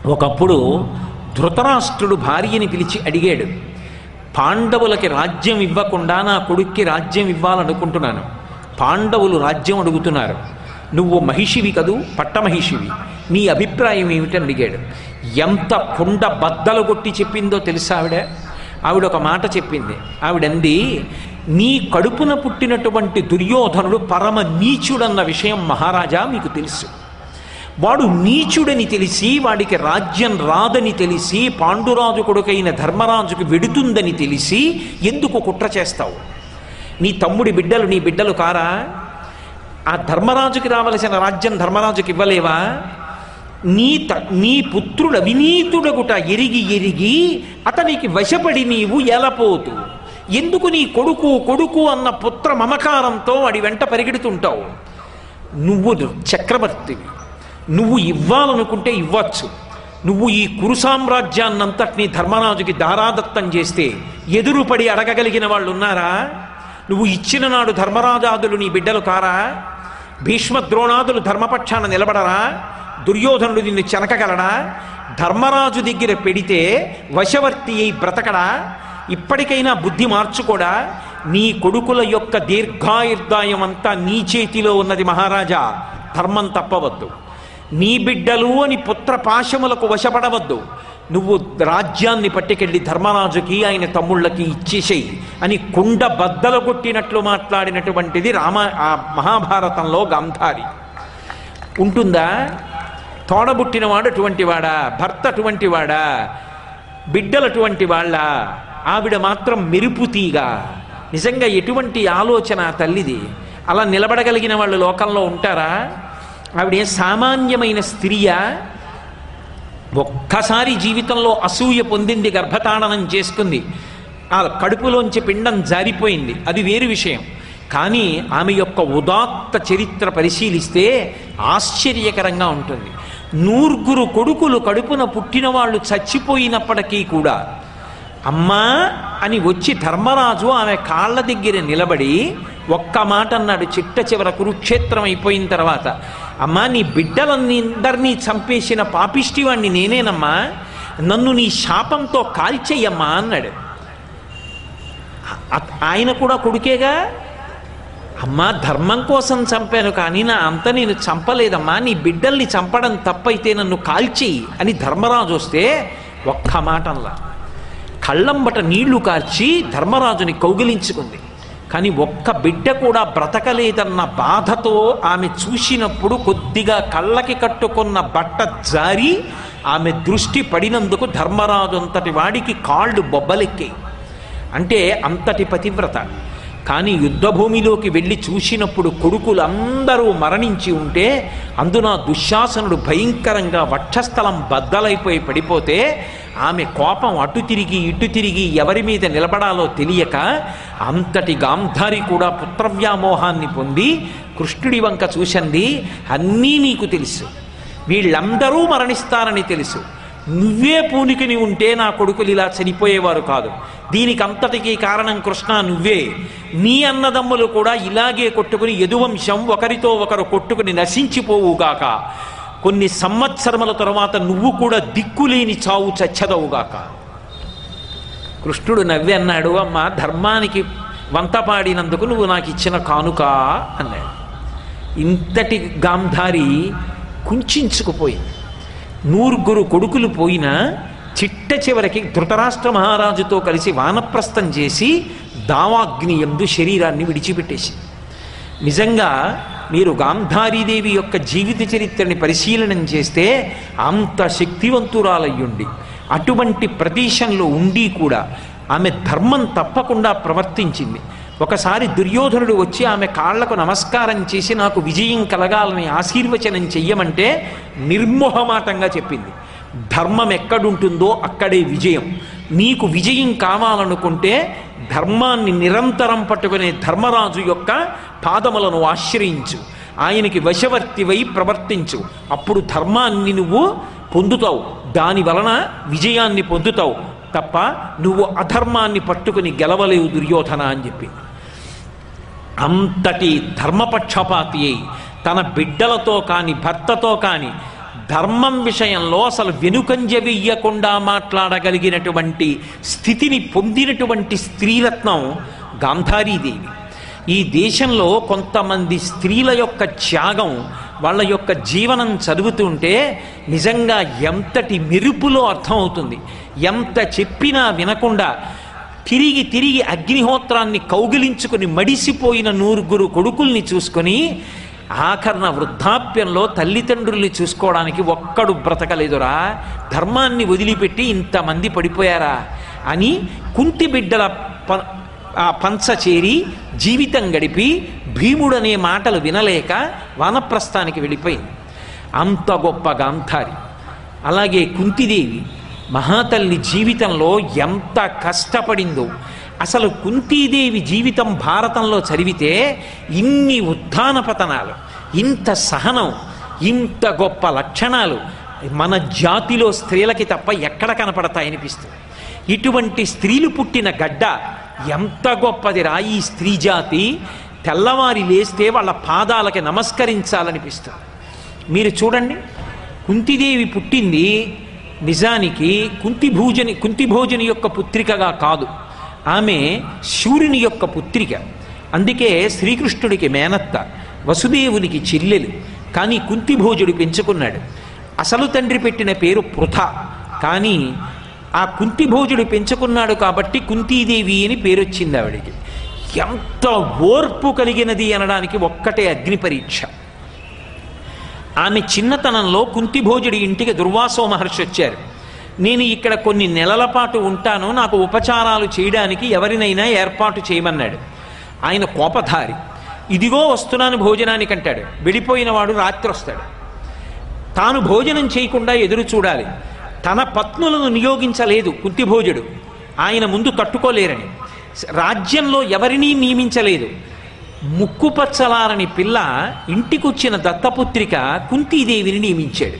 ఒకప్పుడు ధృతరాష్ట్రుడు భార్యని పిలిచి అడిగాడు పాండవులకి రాజ్యం ఇవ్వకుండా నా కొడుక్కి రాజ్యం ఇవ్వాలనుకుంటున్నాను పాండవులు రాజ్యం అడుగుతున్నారు నువ్వు మహిషివి కదూ పట్టమహిషివి నీ అభిప్రాయం ఏమిటని అడిగాడు ఎంత కుండ బద్దలు కొట్టి చెప్పిందో తెలుసా ఆవిడ ఆవిడ ఒక మాట చెప్పింది ఆవిడంది నీ కడుపున పుట్టినటువంటి దుర్యోధనుడు పరమ నీచుడన్న విషయం మహారాజా మీకు తెలుసు వాడు నీచుడని తెలిసి వాడికి రాజ్యం రాదని తెలిసి పాండురాజు కొడుకైన ధర్మరాజుకు వెడుతుందని తెలిసి ఎందుకు కుట్ర చేస్తావు నీ తమ్ముడి బిడ్డలు నీ బిడ్డలు కారా ఆ ధర్మరాజుకి రావలసిన రాజ్యం ధర్మరాజుకి ఇవ్వలేవా నీ త నీ పుత్రుడు అవినీతుడగుట ఎరిగి ఎరిగి అతనికి వశపడి నీవు ఎలపోతు ఎందుకు నీ కొడుకు కొడుకు అన్న పుత్ర మమకారంతో వాడి వెంట పరిగెడుతుంటావు నువ్వు చక్రవర్తివి నువ్వు ఇవ్వాలనుకుంటే ఇవ్వచ్చు నువ్వు ఈ కురు సామ్రాజ్యాన్నంతటినీ ధర్మరాజుకి దారాదత్తం చేస్తే ఎదురుపడి అడగగలిగిన వాళ్ళు ఉన్నారా నువ్వు ఇచ్చిన నాడు ధర్మరాజాదులు నీ బిడ్డలు కారా భీష్మ ద్రోణాదులు ధర్మపక్షాన నిలబడరా దుర్యోధనుడు నిన్ను చెనకగలడా ధర్మరాజు దగ్గర పెడితే వశవర్తి అయి బ్రతకడా ఇప్పటికైనా బుద్ధి మార్చుకోడా నీ కొడుకుల యొక్క దీర్ఘాయుర్దాయం అంతా నీ చేతిలో ఉన్నది మహారాజా ధర్మం తప్పవద్దు నీ బిడ్డలు అని పుత్ర పాశములకు వశపడవద్దు నువ్వు రాజ్యాన్ని పట్టుకెళ్ళి ధర్మరాజుకి ఆయన తమ్ముళ్ళకి ఇచ్చేసేయి అని కుండ బద్దలు కొట్టినట్లు మాట్లాడినటువంటిది రామ ఆ మహాభారతంలో గాంధారి ఉంటుందా తోడబుట్టినవాడు అటువంటి వాడా భర్త అటువంటి వాడా బిడ్డలు అటువంటి వాళ్ళ ఆవిడ మాత్రం మెరుపు తీగ నిజంగా ఎటువంటి ఆలోచన ఆ తల్లిది అలా నిలబడగలిగిన వాళ్ళు లోకంలో ఉంటారా ఆవిడ ఏ సామాన్యమైన స్త్రీయా ఒక్కసారి జీవితంలో అసూయ పొందింది గర్భతాడనం చేసుకుంది ఆ కడుపులోంచి పిండం జారిపోయింది అది వేరు విషయం కానీ ఆమె యొక్క ఉదాత్త చరిత్ర పరిశీలిస్తే ఆశ్చర్యకరంగా ఉంటుంది నూర్గురు కొడుకులు కడుపున పుట్టిన వాళ్ళు చచ్చిపోయినప్పటికీ కూడా అమ్మా అని వచ్చి ధర్మరాజు ఆమె కాళ్ళ దగ్గర నిలబడి ఒక్క మాట అన్నాడు చిట్ట చివర కురుక్షేత్రం అయిపోయిన తర్వాత అమ్మా నీ బిడ్డలందరినీ చంపేసిన పాపిష్టివాణ్ణి నేనేనమ్మా నన్ను నీ శాపంతో కాల్చేయమ్మా అన్నాడు ఆ- ఆయన కూడా కొడుకేగా అమ్మా ధర్మం కోసం చంపాను కానీ నా అంత నేను చంపలేదమ్మా నీ బిడ్డల్ని చంపడం తప్పైతే నన్ను కాల్చేయి అని ధర్మరాజు వస్తే ఒక్క మాటంలా కళ్ళంబట నీళ్లు కార్చి ధర్మరాజుని కౌగిలించుకుంది కానీ ఒక్క బిడ్డ కూడా బ్రతకలేదన్న బాధతో ఆమె చూసినప్పుడు కొద్దిగా కళ్ళకి కట్టుకున్న బట్ట జారి ఆమె దృష్టి పడినందుకు ధర్మరాజు అంతటి వాడికి కాళ్ళు బొబ్బలెక్కాయి అంటే అంతటి పతివ్రత కానీ యుద్ధభూమిలోకి వెళ్ళి చూసినప్పుడు కొడుకులందరూ మరణించి ఉంటే అందున దుశ్శాసనుడు భయంకరంగా వక్షస్థలం బద్దలైపోయి పడిపోతే ఆమె కోపం అటు తిరిగి ఇటు తిరిగి ఎవరి మీద నిలబడాలో తెలియక అంతటి గాంధారి కూడా పుత్రవ్యామోహాన్ని పొంది కృష్ణుడి వంక చూసింది అన్నీ నీకు తెలుసు వీళ్ళందరూ మరణిస్తారని తెలుసు నువ్వే పూనికిని ఉంటే నా కొడుకులు ఇలా చనిపోయేవారు కాదు దీనికి అంతటికీ కారణం కృష్ణ నువ్వే నీ అన్నదమ్ములు కూడా ఇలాగే కొట్టుకుని యదువంశం ఒకరితో ఒకరు కొట్టుకుని నశించిపోవుగాక కొన్ని సంవత్సరముల తరువాత నువ్వు కూడా దిక్కులేని చావు చచ్చదవుగాక కృష్ణుడు నవ్వి అన్నాడు అమ్మ ధర్మానికి వంత పాడినందుకు నువ్వు నాకు ఇచ్చిన కానుక అన్నాడు ఇంతటి గాంధారి కుంచుకుపోయింది నూరుగురు కొడుకులు పోయినా చిట్ట చివరికి ధృతరాష్ట్ర మహారాజుతో కలిసి వానప్రస్థం చేసి దావాగ్ని ఎందు శరీరాన్ని విడిచిపెట్టేసింది నిజంగా మీరు గాంధారీదేవి యొక్క జీవిత చరిత్రని పరిశీలనం చేస్తే అంత శక్తివంతురాలయ్యుండి అటువంటి ప్రదేశంలో ఉండి కూడా ఆమె ధర్మం తప్పకుండా ప్రవర్తించింది ఒకసారి దుర్యోధనుడు వచ్చి ఆమె కాళ్లకు నమస్కారం చేసి నాకు విజయం కలగాలని ఆశీర్వచనం చెయ్యమంటే నిర్మోహమాటంగా చెప్పింది ధర్మం ఎక్కడుంటుందో అక్కడే విజయం నీకు విజయం కావాలనుకుంటే ధర్మాన్ని నిరంతరం పట్టుకునే ధర్మరాజు యొక్క పాదములను ఆశ్రయించు ఆయనకి వశవర్తివై ప్రవర్తించు అప్పుడు ధర్మాన్ని నువ్వు పొందుతావు దాని వలన విజయాన్ని పొందుతావు తప్ప నువ్వు అధర్మాన్ని పట్టుకుని గెలవలేవు దుర్యోధన అని చెప్పి అంతటి ధర్మపక్షపాతి అయి తన బిడ్డలతో కాని భర్తతో కాని ధర్మం విషయంలో అసలు వెనుకంజ వెయ్యకుండా మాట్లాడగలిగినటువంటి స్థితిని పొందినటువంటి స్త్రీరత్నం గాంధారీదేవి ఈ దేశంలో కొంతమంది స్త్రీల యొక్క త్యాగం వాళ్ళ యొక్క జీవనం చదువుతుంటే నిజంగా ఎంతటి మెరుపులో అర్థమవుతుంది ఎంత చెప్పినా వినకుండా తిరిగి తిరిగి అగ్నిహోత్రాన్ని కౌగిలించుకుని మడిసిపోయిన నూరుగురు కొడుకుల్ని చూసుకొని ఆఖరణ వృద్ధాప్యంలో తల్లిదండ్రుల్ని చూసుకోవడానికి ఒక్కడు బ్రతకలేదురా ధర్మాన్ని వదిలిపెట్టి ఇంతమంది పడిపోయారా అని కుంటి బిడ్డల ప ఆ పంచ చేరి జీవితం గడిపి భీముడనే మాటలు వినలేక వానప్రస్థానికి వెళ్ళిపోయింది అంత గొప్ప గాంధారి అలాగే కుంతిదేవి మహాతల్లి జీవితంలో ఎంత కష్టపడిందో అసలు కుంతీదేవి జీవితం భారతంలో చదివితే ఇన్ని ఉత్థాన పతనాలు ఇంత సహనం ఇంత గొప్ప లక్షణాలు మన జాతిలో స్త్రీలకి తప్ప ఎక్కడ కనపడతాయనిపిస్తుంది ఇటువంటి స్త్రీలు పుట్టిన గడ్డ ఎంత గొప్పదిరా ఈ స్త్రీ జాతి తెల్లవారి లేస్తే వాళ్ళ పాదాలకి నమస్కరించాలనిపిస్తుంది మీరు చూడండి కుంతిదేవి పుట్టింది నిజానికి కుంతిభూజని కుంతిభోజని యొక్క పుత్రికగా కాదు ఆమె శూరుని యొక్క పుత్రిక అందుకే శ్రీకృష్ణుడికి మేనత్త వసుదేవునికి చెల్లెలు కానీ కుంతిభోజుడు పెంచుకున్నాడు అసలు తండ్రి పెట్టిన పేరు పృథ కానీ ఆ కుంతిభోజుడు పెంచుకున్నాడు కాబట్టి కుంతీదేవి అని పేరు వచ్చింది ఆవిడికి ఎంత ఓర్పు కలిగినది అనడానికి ఒక్కటే అగ్ని పరీక్ష ఆమె చిన్నతనంలో కుంతిభోజుడి ఇంటికి దుర్వాసో మహర్షి వచ్చారు నేను ఇక్కడ కొన్ని నెలల పాటు ఉంటాను నాకు ఉపచారాలు చేయడానికి ఎవరినైనా ఏర్పాటు చేయమన్నాడు ఆయన కోపధారి ఇదిగో వస్తున్నాను భోజనానికి అంటాడు వెళ్ళిపోయిన వాడు రాత్రి వస్తాడు తాను భోజనం చేయకుండా ఎదురు చూడాలి తన పత్నులను నియోగించలేదు కుంతిభోజుడు ఆయన ముందు తట్టుకోలేరని రాజ్యంలో ఎవరినీ నియమించలేదు ముక్కుపచ్చలారని పిల్ల ఇంటికొచ్చిన దత్తపుత్రిక కుంతీదేవిని నియమించాడు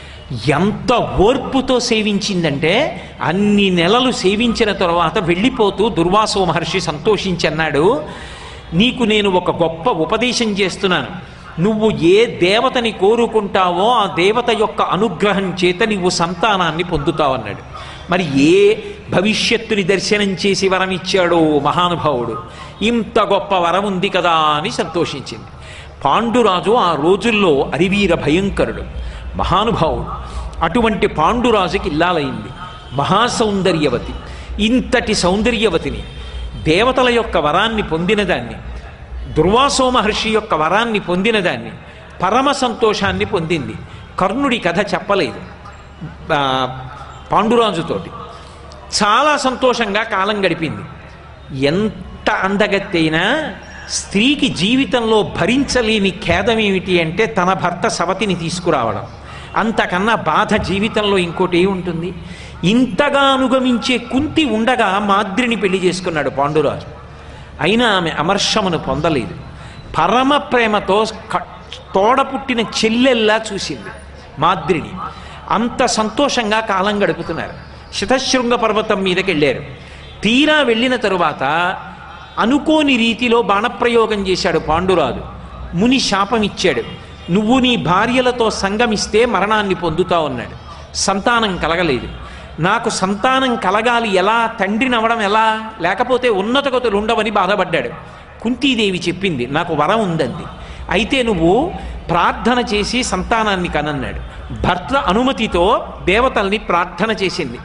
ఎంత ఓర్పుతో సేవించిందంటే అన్ని నెలలు సేవించిన తరువాత వెళ్ళిపోతూ దుర్వాసో మహర్షి సంతోషించన్నాడు నీకు నేను ఒక గొప్ప ఉపదేశం చేస్తున్నాను నువ్వు ఏ దేవతని కోరుకుంటావో ఆ దేవత యొక్క అనుగ్రహం చేత నువ్వు సంతానాన్ని పొందుతావన్నాడు మరి ఏ భవిష్యత్తుని దర్శనం చేసి వరం ఇచ్చాడో మహానుభావుడు ఇంత గొప్ప వరం ఉంది కదా అని సంతోషించింది పాండురాజు ఆ రోజుల్లో అరివీర భయంకరుడు మహానుభావుడు అటువంటి పాండురాజుకి ఇల్లాలైంది మహాసౌందర్యవతి ఇంతటి సౌందర్యవతిని దేవతల యొక్క వరాన్ని పొందినదాన్ని దుర్వాసో మహర్షి యొక్క వరాన్ని పొందినదాన్ని పరమ సంతోషాన్ని పొందింది కర్ణుడి కథ చెప్పలేదు ఆ, పాండురాజుతోటి చాలా సంతోషంగా కాలం గడిపింది ఎంత అందగత్తైనా స్త్రీకి జీవితంలో భరించలేని ఖేదం ఏమిటి అంటే తన భర్త సవతిని తీసుకురావడం అంతకన్నా బాధ జీవితంలో ఇంకోటి ఏముంటుంది ఇంతగా అనుగమించే కుంతి ఉండగా మాద్రిని పెళ్లి చేసుకున్నాడు పాండురాజు అయినా ఆమె అమర్షమును పొందలేదు పరమ ప్రేమతో క- తోడ పుట్టిన చెల్లెల్లా చూసింది మాద్రిని అంత సంతోషంగా కాలం గడుపుతున్నారు శతశృంగ పర్వతం మీదకి వెళ్ళారు తీరా వెళ్ళిన తరువాత అనుకోని రీతిలో బాణప్రయోగం చేశాడు పాండురాజు ముని శాపం ఇచ్చాడు నువ్వు నీ భార్యలతో సంగమిస్తే మరణాన్ని పొందుతావు అన్నాడు సంతానం కలగలేదు నాకు సంతానం కలగాలి ఎలా తండ్రినవడం ఎలా లేకపోతే ఉన్నత గతులు ఉండవని బాధపడ్డాడు కుంతీదేవి చెప్పింది నాకు వరం ఉందంది అయితే నువ్వు ప్రార్థన చేసి సంతానాన్ని కనన్నాడు భర్త అనుమతితో దేవతల్ని ప్రార్థన చేసింది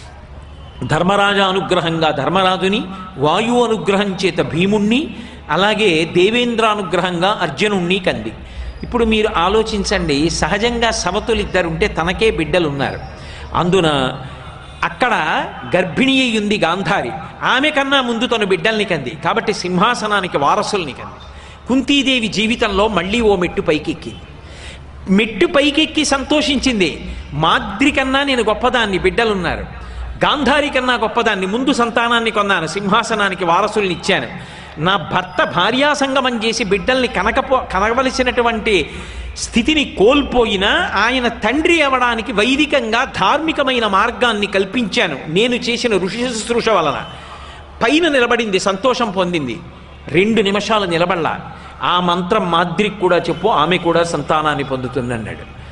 ధర్మరాజ అనుగ్రహంగా ధర్మరాజుని వాయు అనుగ్రహం చేత భీముణ్ణి అలాగే దేవేంద్ర అనుగ్రహంగా అర్జునుణ్ణి కంది ఇప్పుడు మీరు ఆలోచించండి సహజంగా సవతులిద్దరుంటే తనకే బిడ్డలు ఉన్నారు అందున అక్కడ గర్భిణి అయి ఉంది గాంధారి ఆమె కన్నా ముందు తను బిడ్డల్ని కంది కాబట్టి సింహాసనానికి వారసుల్ని కంది కుంతీదేవి జీవితంలో మళ్ళీ ఓ మెట్టు పైకెక్కింది మెట్టు పైకెక్కి సంతోషించింది మాద్రి కన్నా నేను గొప్పదాన్ని బిడ్డలున్నారు గాంధారి కన్నా గొప్పదాన్ని ముందు సంతానాన్ని కొన్నాను సింహాసనానికి వారసుల్ని ఇచ్చాను నా భర్త భార్యాసంగమం చేసి బిడ్డల్ని కనకపో కనవలసినటువంటి స్థితిని కోల్పోయినా ఆయన తండ్రి అవ్వడానికి వైదికంగా ధార్మికమైన మార్గాన్ని కల్పించాను నేను చేసిన ఋషి శుశ్రూష వలన పైన నిలబడింది సంతోషం పొందింది రెండు నిమిషాలు నిలబడలా ఆ మంత్రం మాద్రికి కూడా చెప్పు ఆమె కూడా సంతానాన్ని పొందుతుందన్నాడు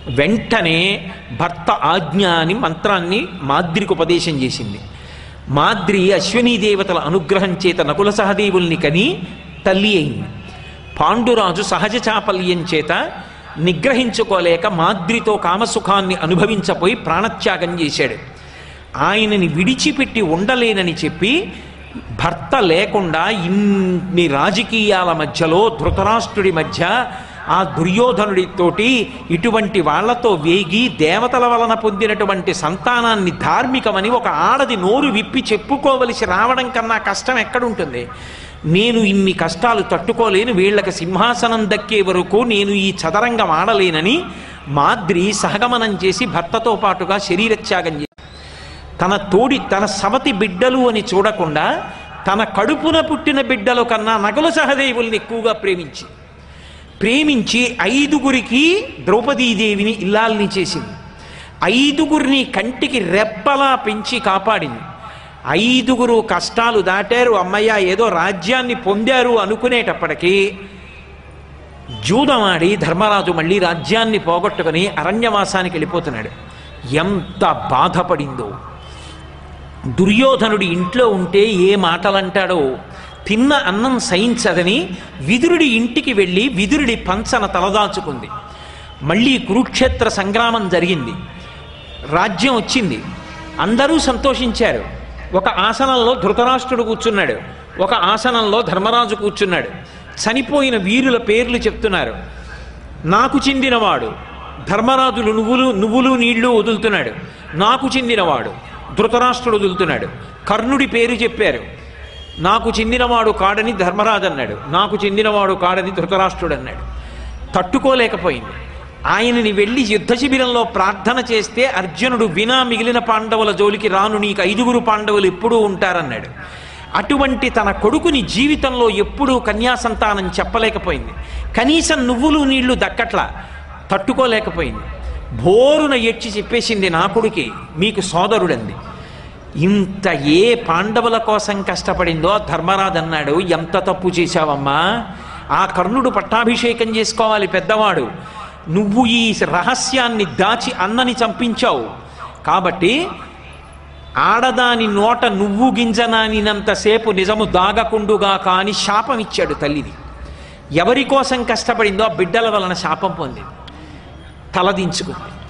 వెంటనే భర్త ఆజ్ఞ అని మంత్రాన్ని మాద్రికి ఉపదేశం చేసింది మాద్రి అశ్వినీ దేవతల అనుగ్రహం చేత నకుల సహదేవుల్ని కని తల్లి అయింది పాండురాజు సహజ చాపల్యం చేత నిగ్రహించుకోలేక మాద్రితో కామసుఖాన్ని అనుభవించపోయి ప్రాణత్యాగం చేశాడు ఆయనని విడిచిపెట్టి ఉండలేనని చెప్పి భర్త లేకుండా ఇన్ని రాజకీయాల మధ్యలో ధృతరాష్ట్రుడి మధ్య ఆ దుర్యోధనుడితోటి ఇటువంటి వాళ్లతో వేగి దేవతల వలన పొందినటువంటి సంతానాన్ని ధార్మికమని ఒక ఆడది నోరు విప్పి చెప్పుకోవలసి రావడం కన్నా కష్టం ఎక్కడుంటుంది నేను ఇన్ని కష్టాలు తట్టుకోలేను వీళ్ళకి సింహాసనం దక్కే వరకు నేను ఈ చదరంగం ఆడలేనని మాద్రి సహగమనం చేసి భర్తతో పాటుగా శరీరత్యాగం చేసి తన తోడి తన సవతి బిడ్డలు అని చూడకుండా తన కడుపున పుట్టిన బిడ్డల కన్నా నగల సహదేవుల్ని ఎక్కువగా ప్రేమించి ప్రేమించి ఐదుగురికి ద్రౌపదీదేవిని ఇల్లాల్ని చేసింది ఐదుగురిని కంటికి రెప్పలా పెంచి కాపాడింది ఐదుగురు కష్టాలు దాటారు అమ్మయ్య ఏదో రాజ్యాన్ని పొందారు అనుకునేటప్పటికీ జూదమాడి ధర్మరాజు మళ్ళీ రాజ్యాన్ని పోగొట్టుకుని అరణ్యవాసానికి వెళ్ళిపోతున్నాడు ఎంత బాధపడిందో దుర్యోధనుడి ఇంట్లో ఉంటే ఏ మాటలంటాడో తిన్న అన్నం సహించదని విదురుడి ఇంటికి వెళ్ళి విదురుడి పంచన తలదాచుకుంది మళ్ళీ కురుక్షేత్ర సంగ్రామం జరిగింది రాజ్యం వచ్చింది అందరూ సంతోషించారు ఒక ఆసనంలో ధృతరాష్ట్రుడు కూర్చున్నాడు ఒక ఆసనంలో ధర్మరాజు కూర్చున్నాడు చనిపోయిన వీరుల పేర్లు చెప్తున్నారు నాకు చెందినవాడు ధర్మరాజులు నువ్వులు నువ్వులు నీళ్లు వదులుతున్నాడు నాకు చెందినవాడు ధృతరాష్ట్రుడు వదులుతున్నాడు కర్ణుడి పేరు చెప్పారు నాకు చెందినవాడు కాడని ధర్మరాజు అన్నాడు నాకు చెందినవాడు కాడని ధృతరాష్ట్రుడు అన్నాడు తట్టుకోలేకపోయింది ఆయనని వెళ్ళి యుద్ధ శిబిరంలో ప్రార్థన చేస్తే అర్జునుడు వినా మిగిలిన పాండవుల జోలికి రాను నీకు ఐదుగురు పాండవులు ఎప్పుడూ ఉంటారన్నాడు అటువంటి తన కొడుకుని జీవితంలో ఎప్పుడూ కన్యాసంతానం చెప్పలేకపోయింది కనీసం నువ్వులు నీళ్లు దక్కట్లా తట్టుకోలేకపోయింది బోరున ఎడ్చి చెప్పేసింది నా కొడుకి మీకు సోదరుడంది ఇంత ఏ పాండవుల కోసం కష్టపడిందో ధర్మరాజు అన్నాడు ఎంత తప్పు చేశావమ్మా ఆ కర్ణుడు పట్టాభిషేకం చేసుకోవాలి పెద్దవాడు నువ్వు ఈ రహస్యాన్ని దాచి అన్నని చంపించావు కాబట్టి ఆడదాని నోట నువ్వు గింజనానినంతసేపు నిజము దాగకుండుగా కాని శాపం ఇచ్చాడు తల్లిని ఎవరి కోసం కష్టపడిందో ఆ బిడ్డల వలన శాపం పొందింది తలదించుకుంది